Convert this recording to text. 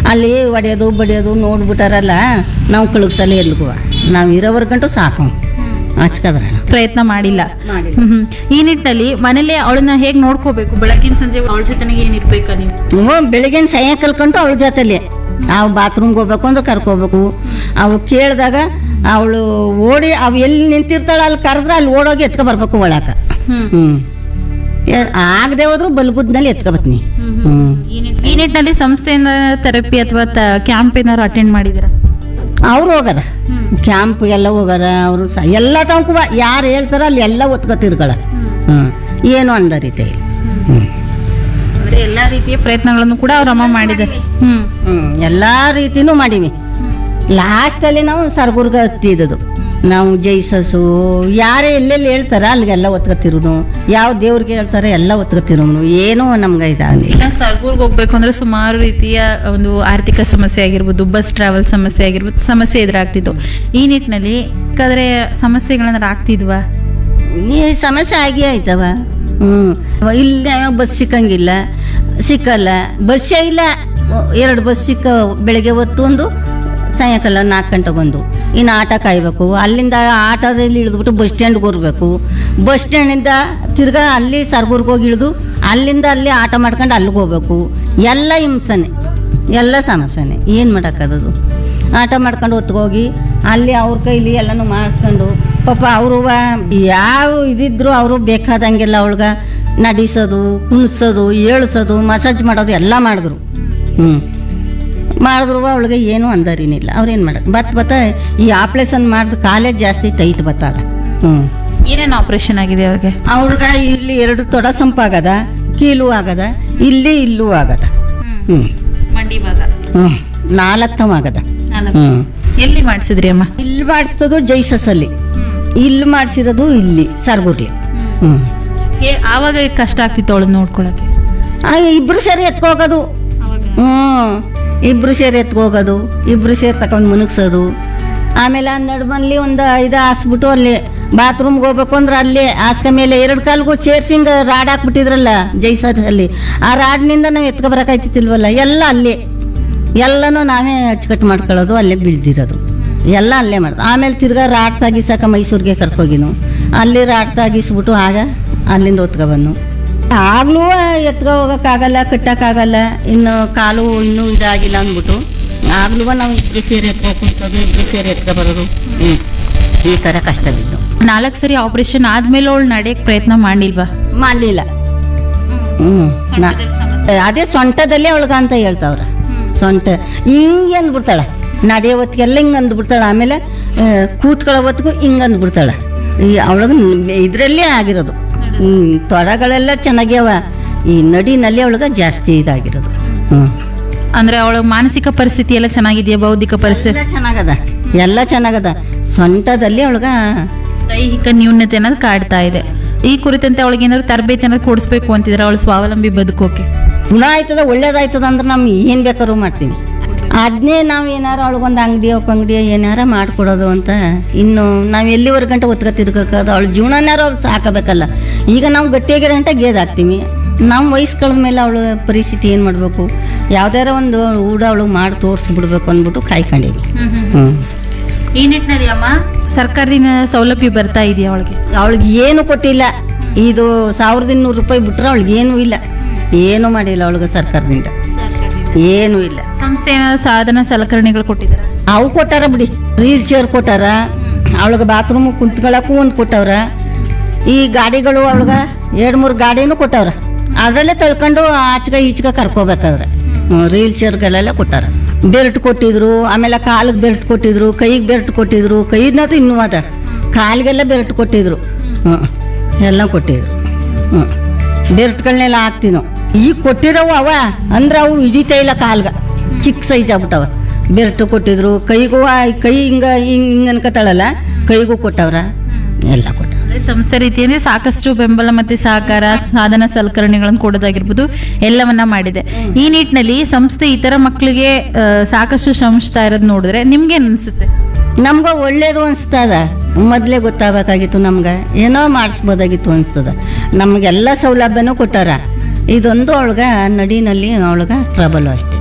ಅಲ್ಲಿ ಹೊಡೆಯೋದು ಬಡಿಯೋದು ನೋಡ್ಬಿಟ್ಟಾರಲ್ಲ ನಾವು ಕಳಗ್ಸಲ್ಲ ಎಲ್ಗೂ ನಾವು ಇರೋವರ್ಗಂಟು ಸಾಕು ಹಚ್ಕದ್ರಣ ಪ್ರಯತ್ನ ಮಾಡಿಲ್ಲ ಮಾಡಿಲ್ಲ. ಹ್ಮ್ ಹ್ಮ್. ಈ ನಿಟ್ಟಿನಲ್ಲಿ ಮನೇಲೆ ಅವಳನ್ನ ಹೇಗ್ ನೋಡ್ಕೋಬೇಕು ಬೆಳಗಿನ ಸಂಜೆ ಅವಳ ಜೊತೆಗೆ ಏನಿರ್ಬೇಕಾ ನೀವು ಹ್ಞೂ ಬೆಳಿಗ್ಗಿನ ಸಹ ಕಲ್ಕೊಂಡು ಅವಳ ಜೊತೆಲಿ ನಾವು ಬಾತ್ರೂಮ್ಗೆ ಹೋಗ್ಬೇಕು ಅಂದ್ರೆ ಕರ್ಕೋಬೇಕು ಅವಳು ಕೇಳಿದಾಗ ಅವಳು ಓಡಿ ಅವು ಎಲ್ಲಿ ನಿಂತಿರ್ತಾಳೆ ಅಲ್ಲಿ ಕರೆದ್ರೆ ಅಲ್ಲಿ ಓಡೋಗಿ ಎತ್ಕೊ ಬರ್ಬೇಕು ಒಳಕ ಹ್ಮ್. ಹ್ಞೂ ಆಗದೆ ಹೋದ್ರು ಬಲ್ಗುದ್ನಲ್ಲಿ ಎತ್ಕೊಬತ್ನಿ ಹ್ಞೂ ಈ ನಿಟ್ಟಿನಲ್ಲಿ ಸಂಸ್ಥೆಯಿಂದ ಥೆರಪಿ ಅಥವಾ ಕ್ಯಾಂಪ್ ಏನಾದ್ರು ಅಟೆಂಡ್ ಮಾಡಿದಿರಾ ಅವ್ರು ಹೋಗಾರ ಕ್ಯಾಂಪ್ ಎಲ್ಲ ಹೋಗಾರ ಅವರು ಸಹ ಎಲ್ಲ ತನಕ ಯಾರು ಹೇಳ್ತಾರ ಅಲ್ಲಿ ಎಲ್ಲ ಒತ್ಕೊ ತಿರ್ಗಳ ಹ್ಞೂ ಏನು ಅಂದರಿತೆ ಇಲ್ಲ ಹ್ಞೂ ಅಂದ್ರೆ ಎಲ್ಲಾ ರೀತಿಯ ಪ್ರಯತ್ನಗಳನ್ನು ಕೂಡ ಅವ್ರ ಅಮ್ಮ ಮಾಡಿದ್ದಾರೆ ಹ್ಮ್ ಹ್ಞೂ ಎಲ್ಲ ರೀತಿನೂ ಮಾಡೀವಿ ಲಾಸ್ಟಲ್ಲಿ ನಾವು ಸರ್ಗುರ್ಗ ಹತ್ತಿದ್ದು ನಾವು ಜೈಸಸು ಯಾರೇ ಎಲ್ಲೆಲ್ಲಿ ಹೇಳ್ತಾರ ಅಲ್ಲಿಗೆಲ್ಲ ಒತ್ಕೊತಿರೋದು ಯಾವ ದೇವ್ರಿಗೆ ಹೇಳ್ತಾರೆ ಎಲ್ಲ ಒತ್ಕೊತಿರೋನು ಏನೂ ನಮ್ಗೆ ಇದಾಗಲಿಲ್ಲ ಇಲ್ಲ ಸರ್ಗೂರ್ಗೆ ಹೋಗ್ಬೇಕು ಅಂದ್ರೆ ಸುಮಾರು ರೀತಿಯ ಒಂದು ಆರ್ಥಿಕ ಸಮಸ್ಯೆ ಆಗಿರ್ಬೋದು ಬಸ್ ಟ್ರಾವೆಲ್ ಸಮಸ್ಯೆ ಆಗಿರ್ಬೋದು ಸಮಸ್ಯೆ ಎದುರಾಗ್ತಿತ್ತು ಈ ನಿಟ್ಟಿನಲ್ಲಿ ಯಾಕಂದ್ರೆ ಸಮಸ್ಯೆಗಳನ್ನ ಆಗ್ತಿದ್ವಾ ಈ ಸಮಸ್ಯೆ ಆಗಿ ಆಯ್ತವ ಹ್ಞೂ ಇಲ್ಲಿ ಬಸ್ ಸಿಕ್ಕಂಗಿಲ್ಲ ಸಿಕ್ಕಲ್ಲ ಬಸ್ಸೇ ಇಲ್ಲ ಎರಡು ಬಸ್ ಸಿಕ್ಕ ಬೆಳಗ್ಗೆ ಹೊತ್ತು ಒಂದು ಸಾಯಂಕಾಲ ನಾಲ್ಕು ಗಂಟೆಗೆ ಒಂದು ಇನ್ನು ಆಟ ಕಾಯ್ಬೇಕು ಅಲ್ಲಿಂದ ಆಟೋದಲ್ಲಿ ಇಳಿದ್ಬಿಟ್ಟು ಬಸ್ ಸ್ಟ್ಯಾಂಡ್ಗೆ ಹೋಗ್ಬೇಕು ಬಸ್ ಸ್ಟ್ಯಾಂಡಿಂದ ತಿರ್ಗಾ ಅಲ್ಲಿ ಸರ್ಗೂರ್ಗೆ ಹೋಗಿ ಇಳಿದು ಅಲ್ಲಿಂದ ಅಲ್ಲಿ ಆಟ ಮಾಡ್ಕೊಂಡು ಅಲ್ಲಿಗೆ ಹೋಗ್ಬೇಕು ಎಲ್ಲ ಹಿಂಸನೆ ಎಲ್ಲ ಸಮಸ್ಯೆನೆ ಏನು ಮಾಡೋಕ್ಕದದು ಆಟ ಮಾಡ್ಕೊಂಡು ಹೊತ್ಕೋಗಿ ಅಲ್ಲಿ ಅವ್ರ ಕೈಲಿ ಎಲ್ಲನೂ ಮಾಡಿಸ್ಕೊಂಡು ಪಾಪ ಅವರು ಯಾವ ಇದಿದ್ರು ಅವರು ಬೇಕಾದಂಗೆಲ್ಲ ಅವಳ್ಗ ನಡಿಸೋದು ಕುಣಿಸೋದು ಏಳ್ಸೋದು ಮಸಾಜ್ ಮಾಡೋದು ಎಲ್ಲ ಮಾಡಿದ್ರು ಹ್ಞೂ ಮಾಡಿದ್ರು ಅವಳಿಗೆ ಏನೂ ಅಂದರಿನಿಲ್ಲ ಅವ್ರೇನು ಮಾಡಕ್ಕೆ ಬತ್ ಬತ್ತ ಈ ಆಪ್ರೇಷನ್ ಮಾಡಿದ ಕಾಲೇಜ್ ಜಾಸ್ತಿ ಟೈಟ್ ಬತ್ತದ ಹ್ಞೂ ಏನೇನು ಆಪರೇಷನ್ ಆಗಿದೆ ಅವ್ರಿಗೆ ಅವ್ಳಿಗ ಇಲ್ಲಿ ಎರಡು ತೊಡ ಸಂಪಾಗದ ಕೀಲು ಆಗದ ಇಲ್ಲಿ ಇಲ್ಲೂ ಆಗದ ಹ್ಞೂ ಮಂಡಿ ಭಾಗ ಹ್ಞೂ ನಾಲ್ಕು ಆಗದ ಹ್ಞೂ ಎಲ್ಲಿ ಮಾಡಿಸಿದ್ರಿ ಅಮ್ಮ ಇಲ್ಲಿ ಮಾಡಿಸ್ತದು ಜೈಸಸಲ್ಲಿ ಇಲ್ಲಿ ಮಾಡಿಸಿರೋದು ಇಲ್ಲಿ ಸರ್ಗುರ್ಲಿ ಹ್ಞೂ ಏ- ಆವಾಗ ಕಷ್ಟ ಆಗ್ತಿತ್ತು ಅವಳನ್ನ ನೋಡ್ಕೊಳಕ್ಕೆ ಆಗ ಇಬ್ರು ಸೇರಿ ಎತ್ಕೋಗೋದು ಹ್ಞೂ ಇಬ್ರು ಸೇರಿ ಎತ್ಕೋಗೋದು ಇಬ್ರು ಸೇರಿ ತಗೊಂಡು ಮುನುಗ್ಸೋದು ಆಮೇಲೆ ಆ ನಡುಮಲ್ಲಿ ಒಂದು ಇದು ಹಾಸ್ಬಿಟ್ಟು ಅಲ್ಲಿ ಬಾತ್ರೂಮ್ಗೆ ಹೋಗ್ಬೇಕು ಅಂದ್ರೆ ಅಲ್ಲಿ ಹಾಸ್ಕ ಮೇಲೆ ಎರಡು ಕಾಲ್ಗೂ ಸೇರ್ಸಿ ಹಿಂಗೆ ರಾಡ್ ಹಾಕ್ಬಿಟ್ಟಿದ್ರಲ್ಲ ಜೈಸಲ್ಲಿ ಆ ರಾಡ್ನಿಂದ ನಾವು ಎತ್ಕೊ ಬರೋಕಾಯ್ತಿಲ್ವಲ್ಲ ಎಲ್ಲ ಅಲ್ಲೇ ಎಲ್ಲನೂ ನಾವೇ ಅಚ್ಚುಕಟ್ಟು ಮಾಡ್ಕೊಳ್ಳೋದು ಅಲ್ಲೇ ಬೀಳ್ದಿರೋದು ಎಲ್ಲ ಅಲ್ಲೇ ಮಾಡೋದು ಆಮೇಲೆ ತಿರ್ಗಾ ರಾಡ್ ತಾಗಿಸಾಕ ಮೈಸೂರಿಗೆ ಕರ್ಕೋಗಿನು ಅಲ್ಲಿ ರಾಡ್ ತಾಗಿಸ್ಬಿಟ್ಟು ಆಗ ಅಲ್ಲಿಂದ ಒತ್ಕೊಬನ್ನು ಆಗ್ಲೂ ಎತ್ಕೊ ಹೋಗೋಕ್ಕಾಗಲ್ಲ ಕಟ್ಟಕ್ಕಾಗಲ್ಲ ಇನ್ನು ಕಾಲು ಇನ್ನೂ ಇದಾಗಿಲ್ಲ ಅಂದ್ಬಿಟ್ಟು ಆಗ್ಲೂ ನಾವು ಇಬ್ರು ಸೇರಿ ಎತ್ಕೊ ಕುಂತೋದು ಇಬ್ರು ಸೇರಿ ಎತ್ಕೊ ಬರೋದು ಹ್ಞೂ ಈ ಥರ ಕಷ್ಟ ಬಿದ್ದು ನಾಲ್ಕು ಸರಿ ಆಪರೇಷನ್ ಆದ್ಮೇಲೆ ಅವಳು ನಡೆಯಕ್ ಪ್ರಯತ್ನ ಮಾಡಿಲ್ವಾ ಮಾಡಲಿಲ್ಲ ಹ್ಞೂ ನಾ ಅದೇ ಸೊಂಟದಲ್ಲೇ ಒಳಗ ಅಂತ ಹೇಳ್ತಾವ್ರ ಸೊಂಟ ಹಿಂಗೆ ಅಂದ್ಬಿಡ್ತಾಳೆ ನಡೆ ಹೊತ್ತಿಗೆಲ್ಲ ಹಿಂಗೆ ಅಂದ್ಬಿಡ್ತಾಳೆ ಆಮೇಲೆ ಆ, ಕೂತ್ಕೊಳ್ಳೋ ಹೊತ್ತಿಗೂ ಹಿಂಗೆ ಅಂದ್ಬಿಡ್ತಾಳೆ ಈ ಅವಳಗ ಇದರಲ್ಲೇ ಆಗಿರೋದು ಈ ತೊಡಗಳೆಲ್ಲ ಚೆನ್ನಾಗ್ಯಾವ ಈ ನಡಿನಲ್ಲಿ ಅವಳಗ ಜಾಸ್ತಿ ಇದಾಗಿರೋದು ಹ್ಞೂ ಅಂದ್ರೆ ಅವಳ ಮಾನಸಿಕ ಪರಿಸ್ಥಿತಿ ಎಲ್ಲ ಚೆನ್ನಾಗಿದೆಯಾ ಬೌದ್ಧಿಕ ಪರಿಸ್ಥಿತಿ ಎಲ್ಲ ಚೆನ್ನಾಗದ ಎಲ್ಲ ಚೆನ್ನಾಗದ ಸೊಂಟದಲ್ಲಿ ಅವಳಗ ದೈಹಿಕ ನ್ಯೂನತೆ ಅನ್ನೋದು ಕಾಡ್ತಾ ಇದೆ ಈ ಕುರಿತಂತೆ ಅವಳಿಗೆ ಏನಾದ್ರು ತರಬೇತಿ ಏನಾದ್ರು ಕೊಡಿಸ್ಬೇಕು ಅಂತಿದ್ರೆ ಅವಳು ಸ್ವಾವಲಂಬಿ ಬದುಕೋಕೆ ಗುಣ ಆಯ್ತದ ಒಳ್ಳೇದಾಯ್ತದ ಅಂದ್ರೆ ನಾವು ಏನು ಬೇಕಾದ್ರೂ ಮಾಡ್ತೀವಿ ಅದನ್ನೇ ನಾವು ಏನಾರು ಅವಳಿಗೊಂದು ಅಂಗಡಿಯೋ ಪಂಗಡಿಯೋ ಏನಾರ ಮಾಡಿಕೊಡೋದು ಅಂತ ಇನ್ನು ನಾವು ಎಲ್ಲಿವರೆಗೆ ಗಂಟೆ ಒತ್ಕ ತಿರ್ಗೋದು ಅವಳ ಜೀವನನಾರು ಅವ್ಳು ಸಾಕಬೇಕಲ್ಲ ಈಗ ನಾವು ಗಟ್ಟಿಯಾಗಿರೋ ಗಂಟೆ ಗೇದಾಕ್ತೀವಿ ನಮ್ಮ ವಯಸ್ಸು ಕಳೆದ ಮೇಲೆ ಅವಳ ಪರಿಸ್ಥಿತಿ ಏನು ಮಾಡಬೇಕು ಯಾವ್ದಾರ ಒಂದು ಊಡ ಅವಳಿಗೆ ಮಾಡಿ ತೋರಿಸ್ಬಿಡ್ಬೇಕು ಅಂದ್ಬಿಟ್ಟು ಕಾಯ್ಕೊಂಡೀವಿ ಹ್ಞೂ ಈ ನಿಟ್ಟಿನಲ್ಲಿ ಅಮ್ಮ ಸರ್ಕಾರದಿಂದ ಸೌಲಭ್ಯ ಬರ್ತಾ ಇದೆಯಾ ಅವಳಿಗೆ ಅವಳಿಗೆ ಏನು ಕೊಟ್ಟಿಲ್ಲ ಇದು ಸಾವಿರದ ಇನ್ನೂರು ರೂಪಾಯಿ ಬಿಟ್ರೆ ಅವಳಿಗೆ ಏನೂ ಇಲ್ಲ ಏನೂ ಮಾಡಿಲ್ಲ ಅವಳಿಗೆ ಸರ್ಕಾರದಿಂದ ಏನೂ ಇಲ್ಲ ಸಂಸ್ಥೆ ಏನಾದ್ರು ಸಾಧನ ಸಲಕರಣೆಗಳು ಕೊಟ್ಟಿದ್ದಾರೆ ಅವು ಕೊಟ್ಟಾರ ಬಿಡಿ ವೀಲ್ ಚೇರ್ ಕೊಟ್ಟಾರ ಅವಳಿಗೆ ಬಾತ್ರೂಮ್ ಕುಂತ್ಕೊಳ್ಳಕ್ಕೂ ಒಂದು ಕೊಟ್ಟವ್ರ ಈ ಗಾಡಿಗಳು ಅವಳಿಗೆ ಎರಡು ಮೂರು ಗಾಡಿನೂ ಕೊಟ್ಟವ್ರ ಅದರಲ್ಲೇ ತಳ್ಕೊಂಡು ಆಚೆಗೆ ಈಚೆಗೆ ಕರ್ಕೋಬೇಕಾದ್ರೆ ರೀಲ್ ಚೇರ್ಗಳೆಲ್ಲ ಕೊಟ್ಟಾರ ಬೆಲ್ಟ್ ಕೊಟ್ಟಿದ್ರು ಆಮೇಲೆ ಕಾಲಿಗೆ ಬೆಲ್ಟ್ ಕೊಟ್ಟಿದ್ರು ಕೈಗೆ ಬೆಲ್ಟ್ ಕೊಟ್ಟಿದ್ರು ಕೈನದು ಇನ್ನೂ ಅದ ಕಾಲಿಗೆಲ್ಲ ಬೆಲ್ಟ್ ಕೊಟ್ಟಿದ್ರು ಹ್ಞೂ ಎಲ್ಲ ಕೊಟ್ಟಿದ್ರು ಹ್ಞೂ ಬೆಲ್ಟ್ಗಳನ್ನೆಲ್ಲ ಹಾಕ್ತೀವಿ ನಾವು ಈಗ ಕೊಟ್ಟಿರೋವು ಅವ ಅಂದ್ರೆ ಅವು ಹಿಡಿತಾ ಇಲ್ಲ ಕಾಲ್ಗ ಚಿಕ್ಕ ಸೈಜ್ ಆಗ್ಬಿಟ್ಟವ ಬೆಲ್ಟ್ ಕೊಟ್ಟಿದ್ರು ಕೈಗೂ ಆ ಕೈ ಹಿಂಗ ಹಿಂಗ್ ಹಿಂಗ್ ಅನ್ಕೋತಾಳಲ್ಲ ಕೈಗೂ ಕೊಟ್ಟವ್ರ ಎಲ್ಲ ಕೊಟ್ಟವ್ರ ಅಂದ್ರೆ ಸಂಸ್ಥೆ ರೀತಿಯಲ್ಲಿ ಸಾಕಷ್ಟು ಬೆಂಬಲ ಮತ್ತೆ ಸಹಕಾರ ಸಾಧನ ಸಲಕರಣೆಗಳನ್ನು ಕೊಡೋದಾಗಿರ್ಬೋದು ಎಲ್ಲವನ್ನ ಮಾಡಿದೆ ಈ ನಿಟ್ಟಿನಲ್ಲಿ ಸಂಸ್ಥೆ ಇತರ ಮಕ್ಕಳಿಗೆ ಆ, ಸಾಕಷ್ಟು ಶ್ರಮಿಸ್ತಾ ಇರೋದು ನೋಡಿದ್ರೆ ನಿಮ್ಗೆ ಅನ್ಸುತ್ತೆ ನಮ್ಗೆ ಒಳ್ಳೇದು ಅನಿಸ್ತದ ಮೊದಲೇ ಗೊತ್ತಾಗಬೇಕಾಗಿತ್ತು ನಮ್ಗೆ ಏನೋ ಮಾಡಿಸ್ಬೋದಾಗಿತ್ತು ಅನಿಸ್ತದ ನಮಗೆಲ್ಲ ಸೌಲಭ್ಯನೂ ಕೊಟ್ಟಾರ ಇದೊಂದು ಅವಳ್ಗ ನಡಿನಲ್ಲಿ ಅವಳ್ಗ ಟ್ರಬಲ್ ಅಷ್ಟೇ